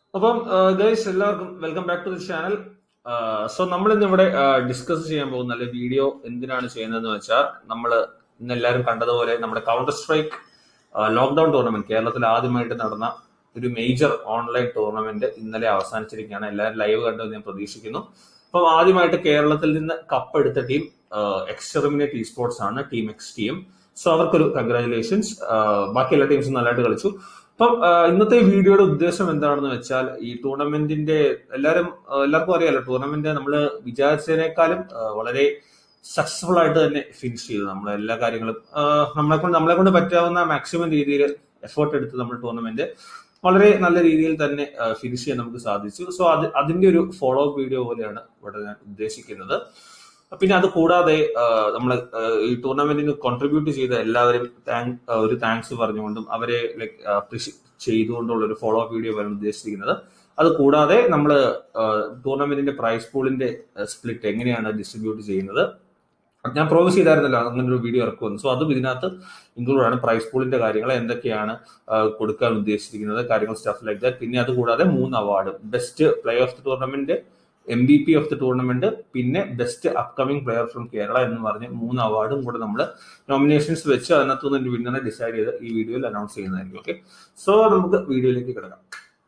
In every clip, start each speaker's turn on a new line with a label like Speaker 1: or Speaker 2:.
Speaker 1: അപ്പം ഗൈസ് എല്ലാവർക്കും welcome back to the channel so നമ്മൾ ഇന്ന് ഇവിടെ ഡിസ്കസ് ചെയ്യാൻ പോകുന്ന അല്ലെ വീഡിയോ എന്തിനാണ് ചെയ്യുന്നതെന്ന് വെച്ചാൽ നമ്മൾ ഇന്ന് എല്ലാവരും കണ്ടതുപോലെ നമ്മുടെ കൗണ്ടർ സ്ട്രൈക്ക് ലോക്ക്ഡൌൺ ടൂർണമെന്റ് കേരളത്തിൽ ആദ്യമായിട്ട് നടന്ന ഒരു മേജർ ഓൺലൈൻ ടൂർണമെന്റ് ഇന്നലെ അവസാനിച്ചിരിക്കുകയാണ് എല്ലാവരും ലൈവ് കണ്ടു ഞാൻ പ്രതീക്ഷിക്കുന്നു അപ്പം ആദ്യമായിട്ട് കേരളത്തിൽ നിന്ന് കപ്പ് എടുത്ത ടീം എക്സ്റ്റർമിനേറ്റ് ഇ സ്പോർട്സ് ആണ് ടീം എക്സ് ടീം സോ അവർക്കൊരു കൺഗ്രാചുലേഷൻസ് ബാക്കി എല്ലാ ടീംസും നല്ലതായിട്ട് കളിച്ചു അപ്പം ഇന്നത്തെ വീഡിയോയുടെ ഉദ്ദേശം എന്താണെന്ന് വെച്ചാൽ ഈ ടൂർണമെന്റിന്റെ എല്ലാവരും എല്ലാവർക്കും അറിയാലോ ടൂർണമെന്റ് നമ്മൾ വിചാരിച്ചതിനേക്കാളും വളരെ സക്സസ്ഫുൾ ആയിട്ട് തന്നെ ഫിനിഷ് ചെയ്തു നമ്മൾ എല്ലാ കാര്യങ്ങളും നമ്മളെ കൊണ്ട് നമ്മളെ കൊണ്ട് പറ്റാവുന്ന മാക്സിമം രീതിയിൽ എഫേർട്ട് എടുത്ത് നമ്മൾ ടൂർണമെന്റ് വളരെ നല്ല രീതിയിൽ തന്നെ ഫിനിഷ് ചെയ്യാൻ നമുക്ക് സാധിച്ചു സോ അത് അതിന്റെ ഒരു ഫോളോ അപ്പ് വീഡിയോ പോലെയാണ് ഇവിടെ ഞാൻ ഉദ്ദേശിക്കുന്നത് പിന്നെ അത് കൂടാതെ നമ്മൾ ഈ ടൂർണമെന്റിന് കോൺട്രിബ്യൂട്ട് ചെയ്ത എല്ലാവരും താങ്ക് ഒരു താങ്ക്സ് പറഞ്ഞുകൊണ്ടും അവരെ ലൈക്ക് അപ്രീഷിയേറ്റ് ചെയ്തുകൊണ്ടുള്ള ഒരു ഫോളോ അപ്പ് വീഡിയോ വരാൻ ഉദ്ദേശിച്ചിരിക്കുന്നത് അത് കൂടാതെ നമ്മൾ ടൂർണമെന്റിന്റെ പ്രൈസ് പൂളിന്റെ സ്പ്ലിറ്റ് എങ്ങനെയാണ് ഡിസ്ട്രിബ്യൂട്ട് ചെയ്യുന്നത് ഞാൻ പ്രോമിസ് ചെയ്തായിരുന്നല്ലോ അങ്ങനെ ഒരു വീഡിയോ ഇറക്കുമെന്ന് സോ അതും ഇതിനകത്ത് ഇൻക്ലൂഡ് ആണ് പ്രൈസ് പൂളിന്റെ കാര്യങ്ങൾ എന്തൊക്കെയാണ് കൊടുക്കാൻ ഉദ്ദേശിച്ചിരിക്കുന്നത് കാര്യങ്ങൾ സ്റ്റഫ് ലൈക്ക് ദാറ്റ് പിന്നെ അത് കൂടാതെ മൂന്ന് award best player of the tournament M B P of the tournament പിന്നെ best upcoming player from Kerala എന്ന് പറഞ്ഞ് മൂന്ന് അവാർഡും കൂടെ നമ്മൾ നോമിനേഷൻസ് വെച്ച് അതിനകത്ത് നിന്ന് വിന്നറെ ഡിസൈഡ് ചെയ്ത് ഈ വീഡിയോയിൽ അനൗൺസ് ചെയ്യുന്നതായിരിക്കും ഓക്കെ സോ നമുക്ക് വീഡിയോയിലേക്ക് കിടക്കാം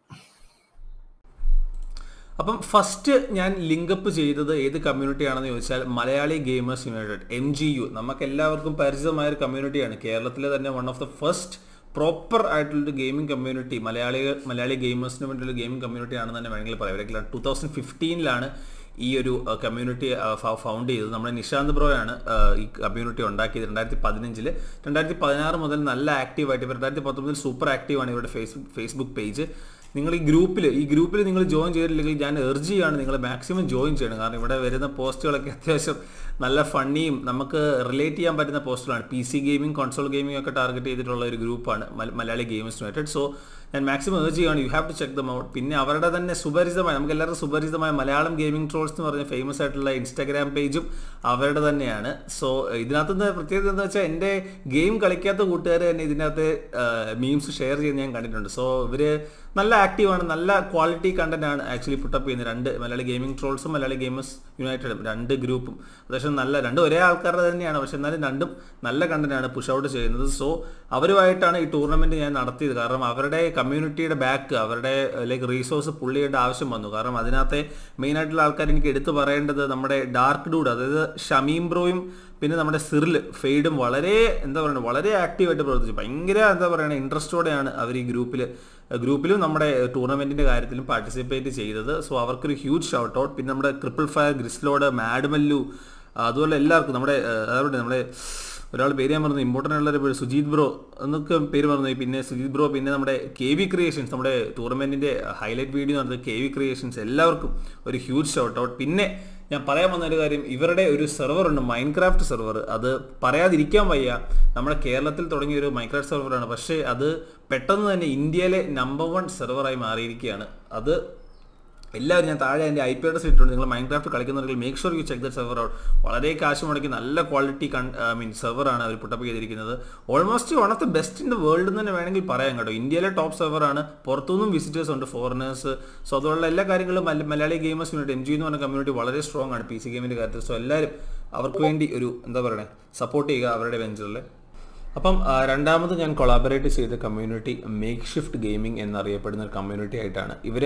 Speaker 2: അപ്പം ഫസ്റ്റ് ഞാൻ ലിങ്കപ്പ് ചെയ്തത് ഏത് കമ്മ്യൂണിറ്റി ആണെന്ന് ചോദിച്ചാൽ Malayali gamers united M G U നമുക്ക് എല്ലാവർക്കും പരിചിതമായ ഒരു കമ്മ്യൂണിറ്റിയാണ് കേരളത്തിലെ തന്നെ one of the first proper ആയിട്ടുള്ളൊരു ഗെയിമിംഗ് കമ്മ്യൂണിറ്റി മലയാളി മലയാളി ഗെയിമേഴ്സിന് വേണ്ടിയുള്ള ഗെയിമിംഗ് കമ്മ്യൂണിറ്റി ആണെന്ന് തന്നെ വേണമെങ്കിൽ പറയാം ടൂ തൗസൻഡ് ഫിഫ്റ്റീനിലാണ് ഈ ഒരു കമ്മ്യൂണിറ്റി ഫൗണ്ട് ചെയ്തത് നമ്മുടെ നിശാന്ത് ബ്രോയാണ് ഈ കമ്മ്യൂണിറ്റി ഉണ്ടാക്കിയത് രണ്ടായിരത്തി പതിനഞ്ചിൽ രണ്ടായിരത്തി പതിനാറ് മുതൽ നല്ല ആക്റ്റീവായിട്ട് ഇവർ രണ്ടായിരത്തി പത്തൊമ്പതിൽ സൂപ്പർ ആക്റ്റീവാണ് ഇവരുടെ ഫേസ്ബുക്ക് ഫേസ്ബുക്ക് പേജ് നിങ്ങൾ ഈ ഗ്രൂപ്പിൽ ഈ ഗ്രൂപ്പിൽ നിങ്ങൾ ജോയിൻ ചെയ്തിട്ടില്ലെങ്കിൽ ഞാൻ എർജ് ചെയ്യാണ് നിങ്ങൾ മാക്സിമം ജോയിൻ ചെയ്യണം കാരണം ഇവിടെ വരുന്ന പോസ്റ്റുകളൊക്കെ അത്യാവശ്യം നല്ല ഫണ്ണിയും നമുക്ക് റിലേറ്റ് ചെയ്യാൻ പറ്റുന്ന പോസ്റ്റുകളാണ് P C gaming console gaming ഒക്കെ ടാർഗറ്റ് ചെയ്തിട്ടുള്ള ഒരു ഗ്രൂപ്പാണ് മലയാളി ഗെയിമേഴ്സ് യുണൈറ്റഡ് സോ ഞാൻ മാക്സിമം ഏർജ് ചെയ്യുകയാണ് you have to check them out പിന്നെ അവരുടെ തന്നെ സുപരിചിതമായ നമുക്ക് എല്ലാവർക്കും സുപരിചിതമായ മലയാളം ഗെയിമിംഗ് ട്രോൾസ് എന്ന് പറഞ്ഞ ഫേമസ് ആയിട്ടുള്ള ഇൻസ്റ്റാഗ്രാം പേജും അവരുടെ തന്നെയാണ് സോ ഇതിനകത്ത് പ്രത്യേകത എന്താ വെച്ചാൽ എൻ്റെ ഗെയിം കളിക്കാത്ത കൂട്ടുകാർ തന്നെ ഇതിനകത്ത് മീംസ് ഷെയർ ചെയ്യുന്ന ഞാൻ കണ്ടിട്ടുണ്ട് സോ ഇവർ നല്ല ആക്റ്റീവാണ് നല്ല ക്വാളിറ്റി കണ്ടന്റ് ആണ് ആക്ച്വലി പുട്ടപ്പ് ചെയ്യുന്നത് രണ്ട് മലയാളി ഗെയിമിംഗ് ട്രോൾസും മലയാളി ഗെയിമേഴ്സ് യുണൈറ്റഡും രണ്ട് ഗ്രൂപ്പും അത്യാവശ്യം നല്ല രണ്ടും ഒരേ ആൾക്കാരുടെ തന്നെയാണ് പക്ഷെ എന്നാലും രണ്ടും നല്ല കണ്ടന്റ് ആണ് പുഷ് ഔട്ട് ചെയ്യുന്നത് സോ അവരുമായിട്ടാണ് ഈ ടൂർണമെന്റ് ഞാൻ നടത്തിയത് കാരണം അവരുടെ കമ്മ്യൂണിറ്റിയുടെ ബാക്ക് അവരുടെ ലൈക്ക് റീസോഴ്സ് പുള്ളി ചെയ്യേണ്ട ആവശ്യം വന്നു കാരണം അതിനകത്തെ മെയിൻ ആയിട്ടുള്ള ആൾക്കാർ എനിക്ക് എടുത്തു പറയേണ്ടത് നമ്മുടെ ഡാർക്ക് ഡൂഡ് അതായത് ഷമീം ബ്രോയും പിന്നെ നമ്മുടെ സിറിൽ ഫെയ്ഡും വളരെ എന്താ പറയുക വളരെ ആക്റ്റീവായിട്ട് പ്രവർത്തിച്ചു ഭയങ്കര എന്താ പറയുക ഇൻട്രസ്റ്റോടെയാണ് അവർ ഈ ഗ്രൂപ്പിൽ ഗ്രൂപ്പിലും നമ്മുടെ ടൂർണമെന്റിന്റെ കാര്യത്തിലും പാർട്ടിസിപ്പേറ്റ് ചെയ്തത് സോ അവർക്കൊരു ഹ്യൂജ് ഷൗട്ട് ഔട്ട് പിന്നെ നമ്മുടെ ട്രിപ്പിൾ ഫയർ ഗ്രിസ്ലോഡ് മാഡ്മല്ലു അതുപോലെ എല്ലാവർക്കും നമ്മുടെ അതായത് നമ്മുടെ ഒരാൾ പേര് ഞാൻ പറഞ്ഞു ഇമ്പോർട്ടൻ്റ് ഉള്ള ഒരു സുജീത് ബ്രോ എന്നൊക്കെ പേര് പറഞ്ഞു പിന്നെ സുജീത് ബ്രോ പിന്നെ നമ്മുടെ കെ വി ക്രിയേഷൻസ് നമ്മുടെ ടൂർണമെന്റിന്റെ ഹൈലൈറ്റ് വീഡിയോ നടന്നത് കെ വി ക്രിയേഷൻസ് എല്ലാവർക്കും ഒരു ഹ്യൂജ് ഷൗട്ട് ഔട്ട് പിന്നെ ഞാൻ പറയാൻ വന്ന ഒരു കാര്യം ഇവരുടെ ഒരു സെർവർ ഉണ്ട് മൈൻക്രാഫ്റ്റ് സെർവർ അത് പറയാതിരിക്കാൻ വയ്യ നമ്മുടെ കേരളത്തിൽ തുടങ്ങിയ ഒരു മൈൻക്രാഫ്റ്റ് സെർവറാണ് പക്ഷേ അത് പെട്ടെന്ന് തന്നെ ഇന്ത്യയിലെ നമ്പർ വൺ സെർവറായി മാറിയിരിക്കുകയാണ് അത് എല്ലാവരും ഞാൻ താഴെ എൻ്റെ ഐ പി അഡ്രസ് ഇട്ടിട്ടുണ്ട് നിങ്ങൾ മൈൻക്രാഫ്റ്റ് കളിക്കുന്നുണ്ടെങ്കിൽ make sure you check the server out വളരെ കാശ് മുടക്കി നല്ല ക്വാളിറ്റി കൺ ഐ മീൻ സെർവറാണ് അവർ പുട്ടപ്പ് ചെയ്തിരിക്കുന്നത് almost one of the best in the world എന്ന് തന്നെ വേണമെങ്കിൽ പറയാം കേട്ടോ ഇന്ത്യയിലെ ടോപ്പ് സെർവറാണ് പുറത്തുനിന്നും വിസിറ്റേഴ്സ് ഉണ്ട് ഫോറിനേഴ്സ് സോ അതുള്ള എല്ലാ കാര്യങ്ങളും Malayali gamers unit M G എന്ന് പറഞ്ഞ കമ്മ്യൂണിറ്റി വളരെ സ്ട്രോങ് ആണ് പി സി ഗെയിമിൻ്റെ കാര്യത്തിൽ സോ എല്ലാവരും അവർക്ക് വേണ്ടി ഒരു എന്താ പറയുക സപ്പോർട്ട് ചെയ്യുക അവരുടെ വെഞ്ചറിൽ അപ്പം രണ്ടാമത് ഞാൻ കൊളാബറേറ്റ് ചെയ്ത കമ്മ്യൂണിറ്റി മേക്ക് ഷിഫ്റ്റ് ഗെയിമിംഗ് എന്നറിയപ്പെടുന്ന ഒരു കമ്മ്യൂണിറ്റി ആയിട്ടാണ് ഇവർ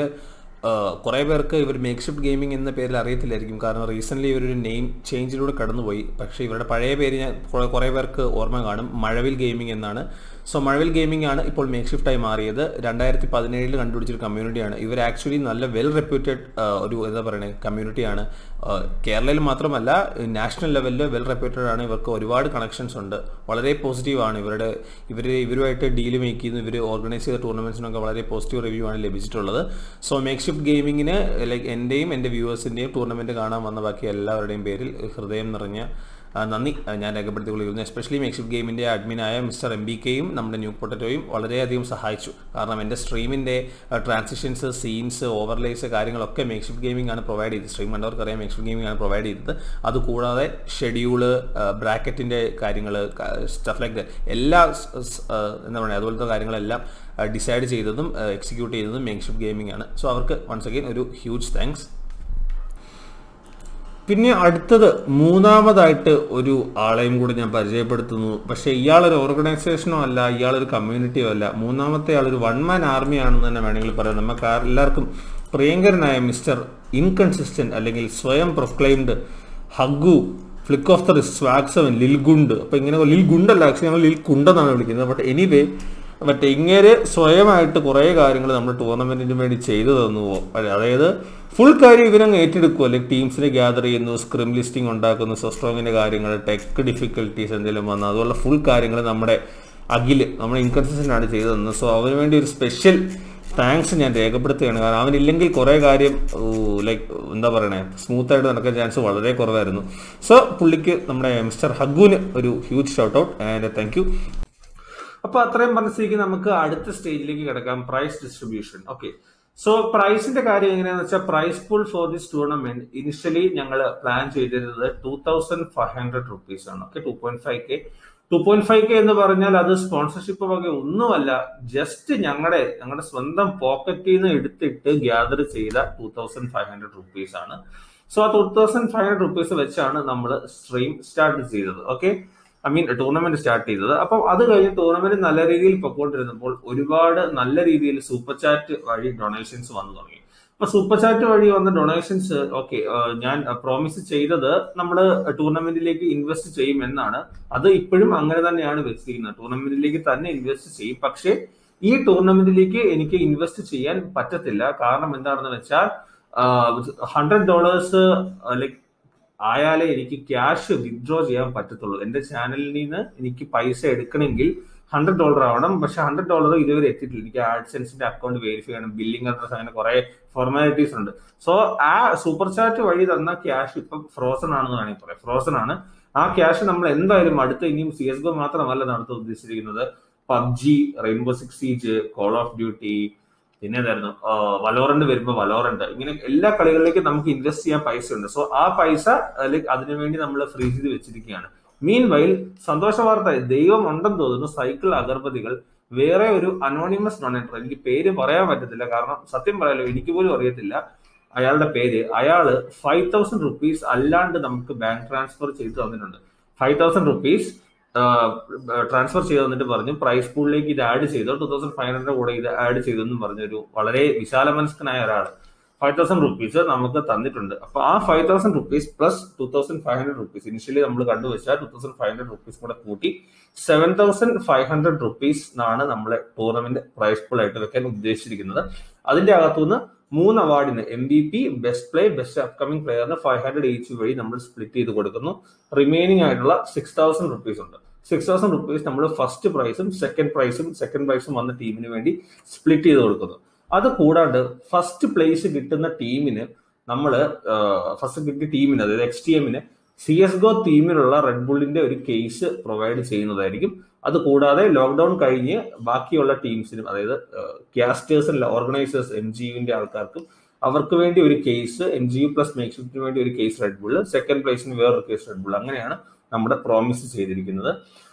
Speaker 2: കുറേ പേർക്ക് ഇവർ മേക്ക് ഷിഫ്റ്റ് ഗെയിമിംഗ് എന്ന പേരിൽ അറിയത്തില്ലായിരിക്കും കാരണം റീസെൻ്റ്ലി ഇവരൊരു നെയിം ചേഞ്ചിലൂടെ കടന്നുപോയി പക്ഷേ ഇവരുടെ പഴയ പേര് ഞാൻ കുറേ പേർക്ക് ഓർമ്മ കാണും മഴവിൽ ഗെയിമിംഗ് എന്നാണ് സോ മഴവിൽ ഗെയിമിംഗ് ആണ് ഇപ്പോൾ മേക്ക് ഷിഫ്റ്റായി മാറിയത് രണ്ടായിരത്തി പതിനേഴിൽ കണ്ടുപിടിച്ചൊരു കമ്മ്യൂണിറ്റിയാണ് ഇവർ ആക്ച്വലി നല്ല വെൽ റെപ്യൂട്ടഡ് ഒരു എന്താ പറയുന്നത് കമ്മ്യൂണിറ്റിയാണ് കേരളയിൽ മാത്രമല്ല നാഷണൽ ലെവലിൽ വെൽ റെപ്യൂട്ടഡ് ആണ് ഇവർക്ക് ഒരുപാട് കണക്ഷൻസ് ഉണ്ട് വളരെ പോസിറ്റീവ് ആണ് ഇവരുടെ ഇവർ ഇവരുമായിട്ട് ഡീൽ മേക്ക് ചെയ്യുന്നു ഇവർ ഓർഗനൈസ് ചെയ്ത ടൂർണമെൻറ്റ്സിനൊക്കെ വളരെ പോസിറ്റീവ് റിവ്യൂ ആണ് ലഭിച്ചിട്ടുള്ളത് സോ മേക്ക് ഷിഫ്റ്റ് ഗെയിമിങ്ങിന് ലൈക്ക് എൻ്റെയും എൻ്റെ വ്യൂവേഴ്സിൻ്റെയും ടൂർണമെൻറ്റ് കാണാൻ വന്ന ബാക്കി എല്ലാവരുടെയും പേരിൽ ഹൃദയം നിറഞ്ഞ ആ, നന്ദി ആ, ഞാൻ രേഖപ്പെടുത്തിക്കൊള്ളിക്കുന്നു എസ്പെഷ്യലി മേക്ഷിപ്പ് ഗെയിമിൻ്റെ അഡ്മിനായ മിസ്റ്റർ എം ബി കെയും നമ്മുടെ ന്യൂ പൊട്ടറ്റോയും വളരെയധികം സഹായിച്ചു കാരണം എൻ്റെ സ്ട്രീമിൻ്റെ ട്രാൻസിഷൻസ് സീൻസ് ഓവർലേസ് കാര്യങ്ങളൊക്കെ മേക്ഷിപ്പ് ഗെയിമിംഗ് ആണ് പ്രൊവൈഡ് ചെയ്തത് സ്ട്രീം കണ്ടവർക്ക് അറിയാം മേക്ഷിപ്പ് ഗെയിമിംഗ് ആണ് പ്രൊവൈഡ് ചെയ്തത് അതുകൂടാതെ ഷെഡ്യൂള് ബ്രാക്കറ്റിൻ്റെ കാര്യങ്ങൾ സ്റ്റഫ് ലൈക്ക് ദ എല്ലാ സ്- സ്- ആ, എന്താ പറയുക അതുപോലത്തെ കാര്യങ്ങളെല്ലാം ഡിസൈഡ് ചെയ്തതും എക്സിക്യൂട്ട് ചെയ്തതും മേക്ഷിപ്പ് ഗെയിമിംഗ് ആണ് സോ അവർക്ക് വൺസ് അഗെയിൻ ഒരു ഹ്യൂജ് താങ്ക്സ് പിന്നെ അടുത്തത് മൂന്നാമതായിട്ട് ഒരു ആളെയും കൂടി ഞാൻ പരിചയപ്പെടുത്തുന്നു പക്ഷേ ഇയാളൊരു ഓർഗനൈസേഷനോ അല്ല ഇയാളൊരു കമ്മ്യൂണിറ്റിയോ അല്ല മൂന്നാമത്തെ ആളൊരു വൺ മാൻ ആർമി ആണെന്ന് തന്നെ വേണമെങ്കിൽ പറയാം നമുക്ക് ആ- എല്ലാവർക്കും പ്രിയങ്കരനായ മിസ്റ്റർ ഇൻകൺസിസ്റ്റന്റ് അല്ലെങ്കിൽ സ്വയം പ്രൊക്ലൈംഡ് ഹഗു flick of the swag seven lil ഗുണ്ട് അപ്പൊ ഇങ്ങനെ ലിൽ ഗുണ്ടല്ല ആക്ച്വലി ഞങ്ങൾ ലിൽ കുണ്ടെന്നാണ് വിളിക്കുന്നത് ബട്ട് എനിവേ മറ്റേ ഇങ്ങനെ സ്വയമായിട്ട് കുറേ കാര്യങ്ങൾ നമ്മൾ ടൂർണമെന്റിന് വേണ്ടി ചെയ്തു തന്നു അതായത് ഫുൾ കാര്യം ഇവരങ്ങ് ഏറ്റെടുക്കുക അല്ലെങ്കിൽ ടീംസിനെ ഗ്യാദർ ചെയ്യുന്നു സ്ക്രിം ലിസ്റ്റിംഗ് ഉണ്ടാക്കുന്നു സോസ്ട്രോങ്ങിന്റെ കാര്യങ്ങൾ ടെക് ഡിഫിക്കൽട്ടീസ് എന്തെങ്കിലും വന്നു അതുപോലെ ഫുൾ കാര്യങ്ങൾ നമ്മുടെ അഖില് നമ്മൾ ഇൻകൺസിസ്റ്റന്റ് ആണ് ചെയ്തു തന്നത് സോ അവന് വേണ്ടി ഒരു സ്പെഷ്യൽ താങ്ക്സ് ഞാൻ രേഖപ്പെടുത്തുകയാണ് കാരണം അവനില്ലെങ്കിൽ കുറേ കാര്യം ലൈക്ക് എന്താ പറയണേ സ്മൂത്ത് ആയിട്ട് നടക്കാൻ ചാൻസ് വളരെ കുറവായിരുന്നു സോ പുള്ളിക്ക് നമ്മുടെ മിസ്റ്റർ ഹഗുവിന് ഒരു huge shout out and thank you
Speaker 1: അപ്പൊ അത്രയും പറഞ്ഞ സ്ഥിതിക്ക് നമുക്ക് അടുത്ത സ്റ്റേജിലേക്ക് കിടക്കാം പ്രൈസ് ഡിസ്ട്രിബ്യൂഷൻ ഓക്കെ സോ പ്രൈസിന്റെ കാര്യം എങ്ങനെയാന്ന് വെച്ചാൽ prize pool for this tournament initially ഞങ്ങൾ പ്ലാൻ ചെയ്തിരുന്നത് two thousand five hundred rupees ആണ് okay two point five K two point five K എന്ന് പറഞ്ഞാൽ അത് സ്പോൺസർഷിപ്പ് വക ഒന്നുമല്ല ജസ്റ്റ് ഞങ്ങളുടെ ഞങ്ങളുടെ സ്വന്തം പോക്കറ്റിൽ നിന്ന് എടുത്തിട്ട് ഗ്യാദർ ചെയ്ത two thousand five hundred rupees ആണ് സോ ആ two thousand five hundred rupees വെച്ചാണ് നമ്മൾ സ്ട്രീം സ്റ്റാർട്ട് ചെയ്തത് okay I mean tournament start ചെയ്തത് അപ്പം അത് കഴിഞ്ഞ് ടൂർണമെന്റ് നല്ല രീതിയിൽ പൊക്കോണ്ടിരുന്നപ്പോൾ ഒരുപാട് നല്ല രീതിയിൽ സൂപ്പർ ചാറ്റ് വഴി ഡൊണേഷൻസ് വന്നു തുടങ്ങി അപ്പൊ സൂപ്പർ ചാറ്റ് വഴി വന്ന ഡൊണേഷൻസ് ഓക്കെ ഞാൻ പ്രോമിസ് ചെയ്തത് നമ്മൾ ടൂർണമെന്റിലേക്ക് ഇൻവെസ്റ്റ് ചെയ്യുമെന്നാണ് അത് ഇപ്പോഴും അങ്ങനെ തന്നെയാണ് വെച്ചിരിക്കുന്നത് ടൂർണമെന്റിലേക്ക് തന്നെ ഇൻവെസ്റ്റ് ചെയ്യും പക്ഷേ ഈ ടൂർണമെന്റിലേക്ക് എനിക്ക് ഇൻവെസ്റ്റ് ചെയ്യാൻ പറ്റത്തില്ല കാരണം എന്താണെന്ന് വെച്ചാൽ ഹൺഡ്രഡ് ഡോളേഴ്സ് ലൈക്ക് ആയാലേ എനിക്ക് ക്യാഷ് വിത്ഡ്രോ ചെയ്യാൻ പറ്റത്തുള്ളൂ എന്റെ ചാനലിൽ നിന്ന് എനിക്ക് പൈസ എടുക്കണമെങ്കിൽ ഹൺഡ്രഡ് ഡോളർ ആവണം പക്ഷെ ഹൺഡ്രഡ് ഡോളർ ഇതുവരെ എത്തിയിട്ടില്ല എനിക്ക് ആഡ്സെൻസിന്റെ അക്കൗണ്ട് വെരിഫൈ ചെയ്യണം ബില്ലിംഗ് അഡ്രസ് അങ്ങനെ കുറെ ഫോർമാലിറ്റീസ് ഉണ്ട് സോ ആ സൂപ്പർ ചാറ്റ് വഴി തന്ന ക്യാഷ് ഇപ്പം ഫ്രോസൺ ആണെന്ന് വേണമെങ്കിൽ പറയാം ഫ്രോസൺ ആണ് ആ ക്യാഷ് നമ്മൾ എന്തായാലും അടുത്ത ഇനിയും സി എസ് ഗോ മാത്രമല്ല നടത്താൻ ഉദ്ദേശിച്ചിരിക്കുന്നത് PUBG Rainbow Six Siege Call of Duty പിന്നെ ഏതായിരുന്നു വലോറന്റ് വരുമ്പോൾ വലോറന്റ് ഇങ്ങനെ എല്ലാ കളികളിലേക്കും നമുക്ക് ഇൻവെസ്റ്റ് ചെയ്യാൻ പൈസ ഉണ്ട് സോ ആ പൈസ ലൈക്ക് അതിനുവേണ്ടി നമ്മൾ ഫ്രീ ചെയ്ത് വെച്ചിരിക്കുകയാണ് മീൻ വൈൽ സന്തോഷ വാർത്ത ദൈവം ഉണ്ടെന്ന് തോന്നുന്നു സൈക്കിൾ അഗർബതികൾ വേറെ ഒരു അനോണിമസ് ഡൊണേറ്റർ എനിക്ക് പേര് പറയാൻ പറ്റത്തില്ല കാരണം സത്യം പറയാലോ എനിക്ക് പോലും അറിയത്തില്ല അയാളുടെ പേര് അയാള് ഫൈവ് തൗസൻഡ് റുപ്പീസ് അല്ലാണ്ട് നമുക്ക് ബാങ്ക് ട്രാൻസ്ഫർ ചെയ്ത് തന്നിട്ടുണ്ട് ഫൈവ് തൗസൻഡ് റുപ്പീസ് ട്രാൻസ്ഫർ ചെയ്ത് തന്നിട്ട് പറഞ്ഞു പ്രൈസ് പൂളിലേക്ക് ഇത് ആഡ് ചെയ്തോ ടൂ തൗസൻഡ് ഫൈവ് ഹൺഡ്രഡ് കൂടെ ഇത് ആഡ് ചെയ്തെന്നും പറഞ്ഞൊരു വളരെ വിശാല മനസ്കനായ ഒരാൾ ഫൈവ് തൗസൻഡ് റുപ്പീസ് നമുക്ക് തന്നിട്ടുണ്ട് അപ്പൊ ആ five thousand rupees plus two thousand five hundred rupees initially നമ്മൾ കണ്ടുവച്ചാൽ two thousand five hundred rupees കൂടെ കൂട്ടി seven thousand five hundred rupees എന്നാണ് നമ്മളെ ടൂർണമെന്റ് പ്രൈസ് പൂൾ ആയിട്ട് വെക്കാൻ ഉദ്ദേശിച്ചിരിക്കുന്നത് അതിന്റെ അകത്തുനിന്ന് മൂന്ന് അവാർഡിന് M B P best play best upcoming പ്ലെയറിന് ഫൈവ് ഹൺഡ്രഡ് ഈച്ച് വഴി നമ്മൾ സ്പ്ലിറ്റ് ചെയ്ത് കൊടുക്കുന്നു റിമൈനിങ് ആയിട്ടുള്ള സിക്സ് തൗസൻഡ് റുപ്പീസ് ഉണ്ട് സിക്സ് തൗസൻഡ് റുപ്പീസ് നമ്മൾ ഫസ്റ്റ് പ്രൈസും സെക്കൻഡ് പ്രൈസും സെക്കൻഡ് പ്രൈസും വന്ന ടീമിന് വേണ്ടി സ്പ്ലിറ്റ് ചെയ്ത് കൊടുക്കുന്നു അത് കൂടാണ്ട് ഫസ്റ്റ് പ്ലേസ് കിട്ടുന്ന ടീമിന് നമ്മൾ ഫസ്റ്റ് കിട്ടിയ ടീമിന് അതായത് എക്സ് ടി എമ്മിന് സി എസ് ഗോ ടീമിലുള്ള റെഡ് ബുള്ളിന്റെ ഒരു കേസ് പ്രൊവൈഡ് ചെയ്യുന്നതായിരിക്കും അത് കൂടാതെ ലോക്ക്ഡൌൺ കഴിഞ്ഞ് ബാക്കിയുള്ള ടീംസിനും അതായത് ക്യാസ്റ്റേഴ്സ് ഓർഗനൈസേഴ്സ് എം ജി യുവിന്റെ ആൾക്കാർക്കും അവർക്ക് വേണ്ടി ഒരു case M G U plus മേക്ഷിഫ്റ്റിന് വേണ്ടി ഒരു കേസ് റെഡ് ബുള്ള് സെക്കൻഡ് പ്ലേസിന് വേറൊരു കേസ് റെഡ് ബുൾ അങ്ങനെയാണ് നമ്മുടെ പ്രോമിസ് ചെയ്തിരിക്കുന്നത്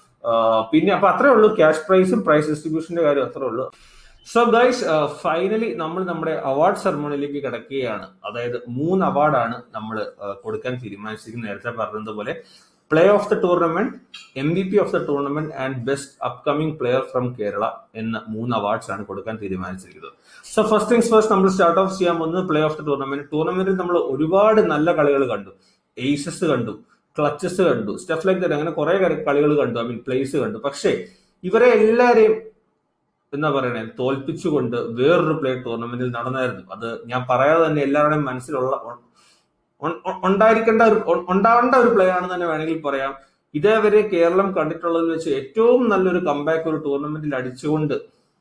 Speaker 1: പിന്നെ അപ്പൊ അത്രേ ഉള്ളൂ ക്യാഷ് പ്രൈസും പ്രൈസ് ഡിസ്ട്രിബ്യൂഷന്റെ കാര്യം അത്രേ ഉള്ളൂ സോ ഗൈസ് ഫൈനലി നമ്മൾ നമ്മുടെ അവാർഡ് സെറമണിയിലേക്ക് കിടക്കുകയാണ് അതായത് മൂന്ന് അവാർഡാണ് നമ്മൾ കൊടുക്കാൻ തീരുമാനിച്ചിരിക്കുന്നത് നേരത്തെ പറഞ്ഞതുപോലെ play of the tournament M V P of the tournament and best upcoming player from Kerala എന്ന മൂന്ന് അവാർഡ്സ് ആണ് കൊടുക്കാൻ തീരുമാനിച്ചിരിക്കുന്നത് സോ ഫസ്റ്റ് തിങ്സ് ഫസ്റ്റ് നമ്മൾ സ്റ്റാർട്ട് ഓഫ് ചെയ്യാൻ പോകുന്നത് പ്ലേ ഓഫ് ദ ടൂർണമെന്റ് ടൂർണമെന്റിൽ നമ്മൾ ഒരുപാട് നല്ല കളികൾ കണ്ടു എയ്സസ് കണ്ടു ക്ലച്ചസ് കണ്ടു സ്റ്റെഫ് ലൈക്ക് ദറ്റ് അങ്ങനെ കുറെ കളികൾ കണ്ടു ഐ മീൻ പ്ലേസ് കണ്ടു പക്ഷേ ഇവരെ എല്ലാരെയും എന്താ പറയണേ തോൽപ്പിച്ചുകൊണ്ട് വേറൊരു പ്ലേ ടൂർണമെന്റിൽ നടന്നായിരുന്നു അത് ഞാൻ പറയാതെ തന്നെ എല്ലാവരുടെയും മനസ്സിലുള്ള ഉണ്ടായിരിക്കേണ്ട ഒരു ഉണ്ടാവേണ്ട ഒരു പ്ലേ ആണെന്ന് തന്നെ വേണമെങ്കിൽ പറയാം ഇതേവരെ കേരളം കണ്ടിട്ടുള്ളതിൽ വെച്ച് ഏറ്റവും നല്ലൊരു കമ്പാക്ക് ഒരു ടൂർണമെന്റിൽ അടിച്ചുകൊണ്ട്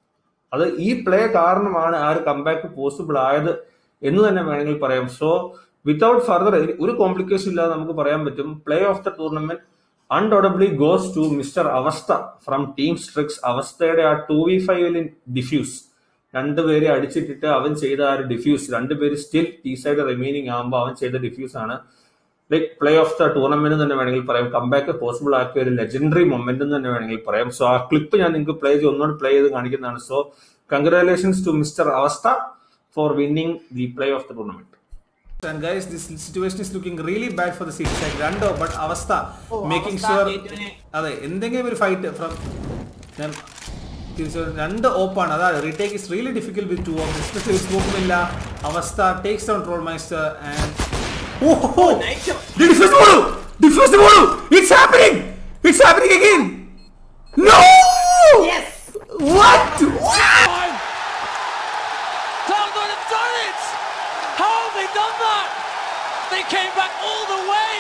Speaker 1: അത് ഈ പ്ലേ കാരണമാണ് ആ ഒരു കമ്പാക്ക് പോസിബിൾ ആയത് എന്ന് തന്നെ വേണമെങ്കിൽ പറയാം സോ വിത്തൗട്ട് ഫർദർ ഒരു കോംപ്ലിക്കേഷൻ ഇല്ലാതെ നമുക്ക് പറയാൻ പറ്റും play of the tournament undoubtedly goes to mister Avastha from team Strix അവസ്ഥയുടെ ആ ടു വി ഫൈവിൽ ഡിഫ്യൂസ് രണ്ടുപേരെ അടിച്ചിട്ടിട്ട് അവൻ ചെയ്ത ആ ഒരു ഡിഫ്യൂസ് രണ്ടുപേര് സ്റ്റിൽ ടീ സൈഡ് റിമൈനിങ് ആകുമ്പോൾ അവൻ ചെയ്ത ഡിഫ്യൂസ് ആണ് like play of the tournament തന്നെ വേണമെങ്കിൽ പറയാം കംബാക്ക് പോസിബിൾ ആക്കിയ ഒരു ലെജൻഡറി മൊമെന്റ് തന്നെ വേണമെങ്കിൽ പറയാം സോ ആ ക്ലിപ്പ് ഞാൻ നിങ്ങൾക്ക് പ്ലേ ചെയ്ത് ഒന്നുകൂടി പ്ലേ ചെയ്ത് കാണിക്കുന്നതാണ് so congratulations to mister Avastha for winning the play of the tournament
Speaker 2: And guys, this situation is looking really bad for the city side. രണ്ടോ but Avastha making
Speaker 3: Avastha
Speaker 2: sure
Speaker 3: ഏറ്റവും-
Speaker 2: അതെ എന്തെങ്കിലും ഒരു ഫൈറ്റ് ഫ്രം ഞാൻ തിരിച്ചു രണ്ട് ഓപ്പാണ് അതാണ് retake is really difficult with two of especially സ്മോക്കുമില്ല Avastha takes down troll meister and ഓഹോ
Speaker 3: Nice shot.
Speaker 2: ഡിഫ്യൂസ് ബോളു ഡിഫ്യൂസ് ബോളു it's happening it's happening again no
Speaker 3: Yes!
Speaker 2: What
Speaker 4: Cloudwood have done it! How have they done that? They came back all the way!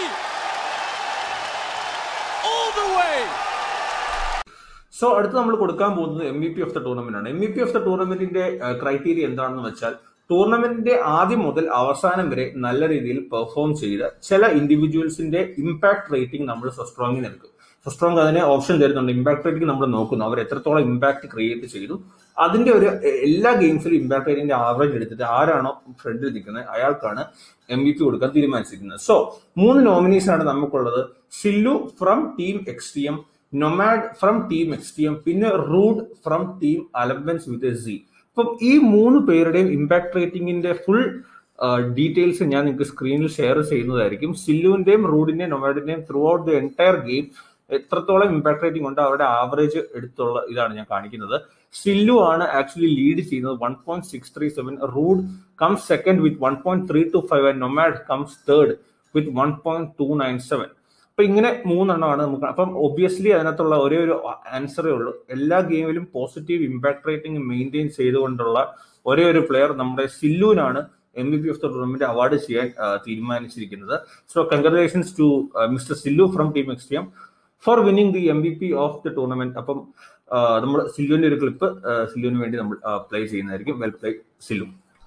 Speaker 4: All the way!
Speaker 1: So അടുത്ത് നമ്മൾ കൊടുക്കാൻ പോകുന്നത് M V P of the tournament ആണ് M V P of the ടൂർണമെന്റിന്റെ criteria എന്താണെന്ന് വെച്ചാൽ ടൂർണമെന്റിന്റെ ആദ്യം മുതൽ അവസാനം വരെ നല്ല രീതിയിൽ പെർഫോം ചെയ്ത ചില ഇൻഡിവിജ്വൽസിന്റെ ഇമ്പാക്ട് റേറ്റിംഗ് നമ്മൾ സസ്ട്രോങ്ങിന് എടുക്കും സസ്ട്രോങ് അതിനെ ഓപ്ഷൻ തരുന്നുണ്ട് ഇമ്പാക്ട് റേറ്റിംഗ് നമ്മൾ നോക്കുന്നു അവർ എത്രത്തോളം ഇമ്പാക്ട് ക്രിയേറ്റ് ചെയ്തു അതിന്റെ ഒരു എ- എല്ലാ ഗെയിംസിലും ഇമ്പാക്ട് റേറ്റിംഗിന്റെ ആവറേജ് എടുത്തിട്ട് ആരാണോ ഫ്രണ്ടിൽ നിൽക്കുന്നത് അയാൾക്കാണ് എം വി പി കൊടുക്കാൻ തീരുമാനിച്ചിരിക്കുന്നത് സോ മൂന്ന് നോമിനീസ് ആണ് നമുക്കുള്ളത് Sillu from team X T M Nomad from team X T M പിന്നെ Rude from team allowance with C അപ്പം ഈ മൂന്ന് പേരുടെയും ഇമ്പാക്ട് റേറ്റിംഗിന്റെ ഫുൾ ഡീറ്റെയിൽസ് ഞാൻ നിങ്ങൾക്ക് സ്ക്രീനിൽ ഷെയർ ചെയ്യുന്നതായിരിക്കും സില്ലുവിന്റെയും റൂഡിന്റെയും നൊമാഡിന്റെയും throughout the entire game എത്രത്തോളം ഇമ്പാക്ട് റേറ്റിംഗ് ഉണ്ട് അവരുടെ ആവറേജ് എടുത്തുള്ള ഇതാണ് ഞാൻ കാണിക്കുന്നത് സില്ലു ആണ് ആക്ച്വലി ലീഡ് ചെയ്യുന്നത് one point six three seven Rude comes second with one point three two five and Nomad comes third with one point two nine seven അപ്പൊ ഇങ്ങനെ മൂന്നെണ്ണമാണ് നമുക്ക് അപ്പം ഒബ്വിയസ്ലി അതിനകത്തുള്ള ഒരേ ഒരു ആൻസറേ ഉള്ളൂ എല്ലാ ഗെയിമിലും പോസിറ്റീവ് ഇമ്പാക്ട് റേറ്റിംഗ് മെയിൻറ്റെയിൻ ചെയ്തുകൊണ്ടുള്ള ഒരേ ഒരു പ്ലെയർ നമ്മുടെ സില്ലുവിനാണ് M B P of the tournament award ചെയ്യാൻ ആ, തീരുമാനിച്ചിരിക്കുന്നത് so congratulations to mister Sillu from team X T M for winning the M B P of the tournament അപ്പം നമ്മൾ സില്ലുവിന്റെ ഒരു ക്ലിപ്പ് സില്ലുവിന് വേണ്ടി നമ്മൾ പ്ലേ ചെയ്യുന്നതായിരിക്കും വെൽ പ്ലേ സില്ലു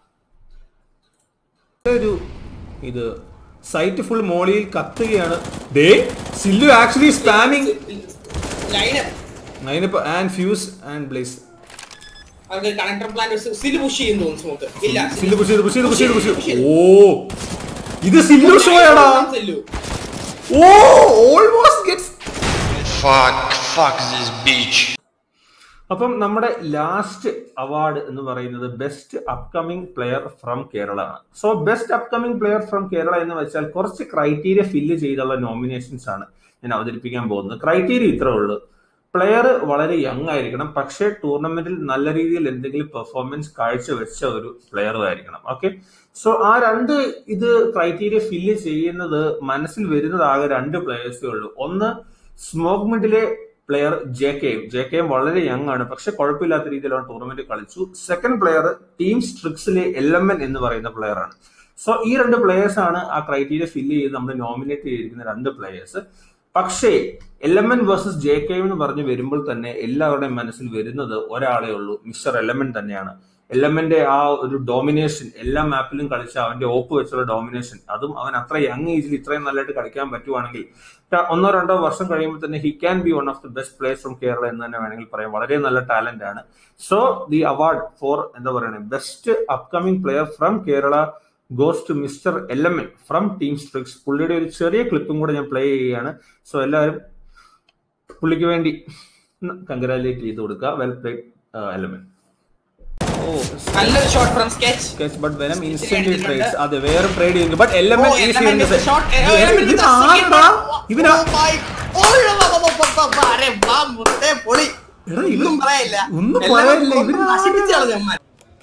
Speaker 2: ഒരു ഇത് സൈറ്റ് ഫുൾ മോളിയിൽ കത്തുകയാണ് ദേ സില്ലു ആക്ച്വലി സ്പാമിങ്
Speaker 3: ലൈനപ്പ്
Speaker 2: അതിനിപ്പോ ആൻഡ് ഫ്യൂസ് ആൻഡ് ബ്ലേസ്
Speaker 3: അവർക്ക് കണക്ടർ പ്ലാൻ സ്റ്റിൽ പുഷ് ചെയ്യും തോന്നുന്നു സ്മോക്ക് ഇല്ല
Speaker 2: സില്ലു പുഷ് ചെയ്ത് പുഷ് ചെയ്ത് പുഷ് ചെയ്ത് പുഷ് ചെയ്ത് ഓ ഇത് സില്ലു ഷോ ആടാ
Speaker 3: സെല്ലു
Speaker 2: ഓ almost gets
Speaker 5: Fuck, fuck this beach.
Speaker 1: അപ്പം നമ്മുടെ ലാസ്റ്റ് അവാർഡ് എന്ന് പറയുന്നത് best upcoming player from Kerala ആണ് so best upcoming player from Kerala എന്ന് വെച്ചാൽ കുറച്ച് ക്രൈറ്റീരിയ ഫില്ല് ചെയ്തുള്ള നോമിനേഷൻസ് ആണ് ഞാൻ അവതരിപ്പിക്കാൻ പോകുന്നത് ക്രൈറ്റീരിയ ഇത്രേ ഉള്ളൂ പ്ലെയർ വളരെ യങ് ആയിരിക്കണം പക്ഷേ ടൂർണമെന്റിൽ നല്ല രീതിയിൽ എന്തെങ്കിലും പെർഫോമൻസ് കാഴ്ചവെച്ച ഒരു പ്ലെയർ ആയിരിക്കണം ഓക്കെ സോ ആ രണ്ട് ഇത് ക്രൈറ്റീരിയ ഫില്ല് ചെയ്യുന്നത് മനസ്സിൽ വരുന്നത് ആകെ രണ്ട് പ്ലെയേഴ്സേ ഉള്ളൂ ഒന്ന് സ്മോക്ക് മിഡിലെ player J K M J K M വളരെ യങ് ആണ് പക്ഷെ കുഴപ്പമില്ലാത്ത രീതിയിലാണ് ടൂർണമെന്റ് കളിച്ചു സെക്കൻഡ് പ്ലെയർ ടീം സ്ട്രിക്സിലെ എൽ എം എൻ എന്ന് പറയുന്ന പ്ലെയർ ആണ് സോ ഈ രണ്ട് പ്ലെയേഴ്സ് ആണ് ആ ക്രൈറ്റീരിയ ഫില്ല് ചെയ്ത് നമ്മൾ നോമിനേറ്റ് ചെയ്തിരിക്കുന്ന രണ്ട് പ്ലെയേഴ്സ് പക്ഷേ L M N versus J K M എന്ന് പറഞ്ഞ് വരുമ്പോൾ തന്നെ എല്ലാവരുടെയും മനസ്സിൽ വരുന്നത് ഒരാളെ ഉള്ളൂ മിസ്റ്റർ എലമെൻ തന്നെയാണ് എലമെന്റെ ആ ഒരു ഡോമിനേഷൻ എല്ലാ മാപ്പിലും കളിച്ച അവന്റെ ഓപ്പ് വെച്ചുള്ള ഡോമിനേഷൻ അതും അവൻ അത്ര യങ് ഏജിൽ ഇത്രയും നല്ലതായിട്ട് കളിക്കാൻ പറ്റുവാണെങ്കിൽ ത- ഒന്നോ രണ്ടോ വർഷം കഴിയുമ്പോൾ തന്നെ he can be one of the best players from Kerala എന്ന് തന്നെ വേണമെങ്കിൽ പറയാം വളരെ നല്ല ടാലന്റ് ആണ് സോ ദി അവാർഡ് ഫോർ എന്താ പറയുക best upcoming player from Kerala goes to mister Element from team Strix പുള്ളിയുടെ ഒരു ചെറിയ ക്ലിപ്പും കൂടെ ഞാൻ പ്ലേ ചെയ്യുകയാണ് സോ എല്ലാവരും പുള്ളിക്ക് വേണ്ടി കൺഗ്രാലേറ്റ് ചെയ്ത് കൊടുക്കുക വെൽ പ്ലേഡ് എലമെൻ
Speaker 2: ഓ
Speaker 3: നല്ലൊരു shot from sketch
Speaker 2: sketch but venom instantly trades അതെ വേറെ ട്രേഡ് ചെയ്യുന്നു ബട്ട് എൽ എം
Speaker 3: ഓ,
Speaker 2: N
Speaker 3: Element is a shot. Eh, oh, Element is a second
Speaker 2: ഇവനാ
Speaker 3: one.
Speaker 2: ഇവനാ
Speaker 3: Oh my- Oh, വാ, വാ, വാ, വാ, വാ, വാ, അരെ, വാ, മുത്തേ, പൊളി.
Speaker 2: എടാ, ഇവൻ-
Speaker 3: ഒന്നും പറയാനില്ല
Speaker 2: ഒന്നും
Speaker 3: എല്ലാം
Speaker 2: പറയാനില്ല,
Speaker 3: ഒന്ന്
Speaker 2: ഇവനാ-
Speaker 3: നശിപ്പിച്ച് കളഞ്ഞു അവന്മാർ.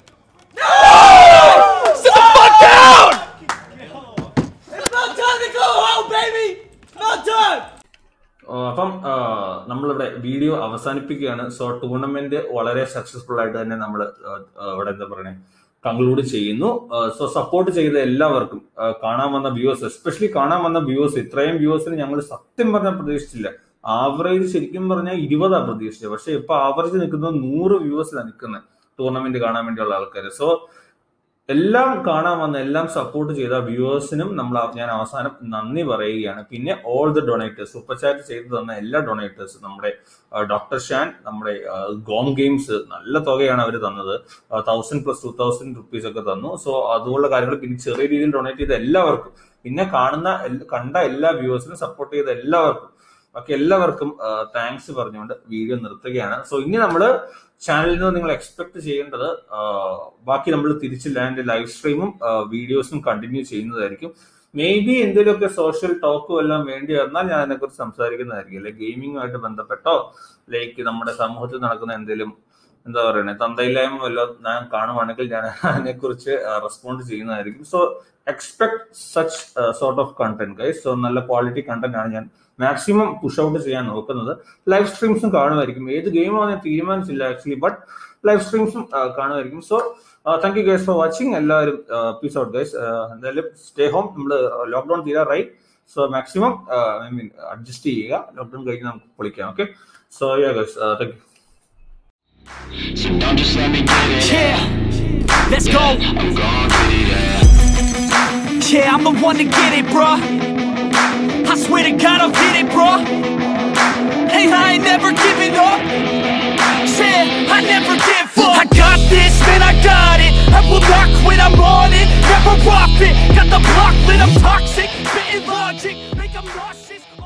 Speaker 4: It's not time to go home, baby! Not time!
Speaker 1: ആ, അപ്പം ആ, നമ്മളിവിടെ വീഡിയോ അവസാനിപ്പിക്കുകയാണ് സോ ടൂർണമെന്റ് വളരെ സക്സസ്ഫുൾ ആയിട്ട് തന്നെ നമ്മൾ ഇവിടെ എന്താ പറയണേ കൺക്ലൂഡ് ചെയ്യുന്നു സോ സപ്പോർട്ട് ചെയ്ത എല്ലാവർക്കും ആ, കാണാൻ വന്ന വ്യൂവേഴ്സ് എസ്പെഷ്യലി കാണാൻ വന്ന വ്യൂവേഴ്സ് ഇത്രയും വ്യൂവേഴ്സിന് ഞങ്ങൾ സത്യം പറഞ്ഞാൽ പ്രതീക്ഷിച്ചില്ല ആവറേജ് ശരിക്കും പറഞ്ഞാൽ ഇരുപതാ പ്രതീക്ഷിച്ചത് പക്ഷെ ഇപ്പൊ ആവറേജ് നിൽക്കുന്നത് നൂറ് വ്യൂവേഴ്സിലാണ് നിൽക്കുന്നത് ടൂർണമെന്റ് കാണാൻ വേണ്ടിയുള്ള ആൾക്കാർ സോ എല്ലാം കാണാൻ വന്ന എല്ലാം സപ്പോർട്ട് ചെയ്ത വ്യൂവേഴ്സിനും നമ്മൾ ആ- ഞാൻ അവസാനം നന്ദി പറയുകയാണ് പിന്നെ all the donators super chat ചെയ്തു തന്ന എല്ലാ ഡൊണേറ്റേഴ്സ് നമ്മുടെ ഡോക്ടർ ഷാൻ നമ്മുടെ ആ, ഗോം ഗെയിംസ് നല്ല തുകയാണ് അവർ തന്നത് thousand plus two thousand rupees ഒക്കെ തന്നു സോ അതുപോലുള്ള കാര്യങ്ങൾ പിന്നെ ചെറിയ രീതിയിൽ ഡൊണേറ്റ് ചെയ്ത എല്ലാവർക്കും പിന്നെ കാണുന്ന എല്ല- കണ്ട എല്ലാ വ്യൂവേഴ്സിനും സപ്പോർട്ട് ചെയ്ത എല്ലാവർക്കും ബാക്കി എല്ലാവർക്കും താങ്ക്സ് പറഞ്ഞുകൊണ്ട് വീഡിയോ നിർത്തുകയാണ് സോ ഇനി നമ്മൾ ചാനലിൽ നിന്ന് നിങ്ങൾ എക്സ്പെക്ട് ചെയ്യേണ്ടത് ആ, ബാക്കി നമ്മൾ തിരിച്ചില്ല എൻ്റെ ലൈവ് സ്ട്രീമും വീഡിയോസും കണ്ടിന്യൂ ചെയ്യുന്നതായിരിക്കും മേ ബി എന്തെങ്കിലുമൊക്കെ സോഷ്യൽ ടോക്കും എല്ലാം വേണ്ടി വന്നാൽ ഞാൻ അതിനെക്കുറിച്ച് സംസാരിക്കുന്നതായിരിക്കും അല്ലെ ഗെയിമിങ്ങുമായിട്ട് ബന്ധപ്പെട്ടോ ലൈക്ക് നമ്മുടെ സമൂഹത്തിൽ നടക്കുന്ന എന്തെങ്കിലും എന്താ പറയുന്നത് തന്തയില്ലായ്മ വല്ലതും ഞാൻ കാണുവാണെങ്കിൽ ഞാൻ അതിനെക്കുറിച്ച് റെസ്പോണ്ട് ചെയ്യുന്നതായിരിക്കും so expect such sort of content guys so നല്ല ക്വാളിറ്റി കണ്ടന്റ് ആണ് ഞാൻ മാക്സിമം പുഷ് ഔട്ട് ചെയ്യാൻ നോക്കുന്നത് ലൈവ് സ്ട്രീംസും കാണുമായിരിക്കും ഏത് ഗെയിമാണെന്ന് ഞാൻ തീരുമാനിച്ചില്ല ആക്ച്വലി ബട്ട് ലൈവ് സ്ട്രീംസും കാണുമായിരിക്കും so thank you guys for watching എല്ലാവരും പീസ് ഔട്ട് ഗൈസ് എന്തായാലും സ്റ്റേ ഹോം നമ്മൾ ലോക്ക്ഡൌൺ തീരാറായി so maximum I mean adjust ചെയ്യുക ലോക്ക്ഡൌൺ കഴിഞ്ഞ് നമുക്ക് പൊളിക്കാം okay so yeah guys thank you
Speaker 5: So don't just let me get it.
Speaker 6: Yeah, let's go.
Speaker 5: I'm gonna get it. Yeah.
Speaker 6: Yeah, I'm the one to get it, bruh. I swear to God, I'll get it, bruh. Hey, I ain't never giving up. Yeah, I never give up. I got this, man, I got it. I will not quit, I'm on it. Never off it. Got the block lit, I'm toxic. Spitting logic, make 'em nauseous.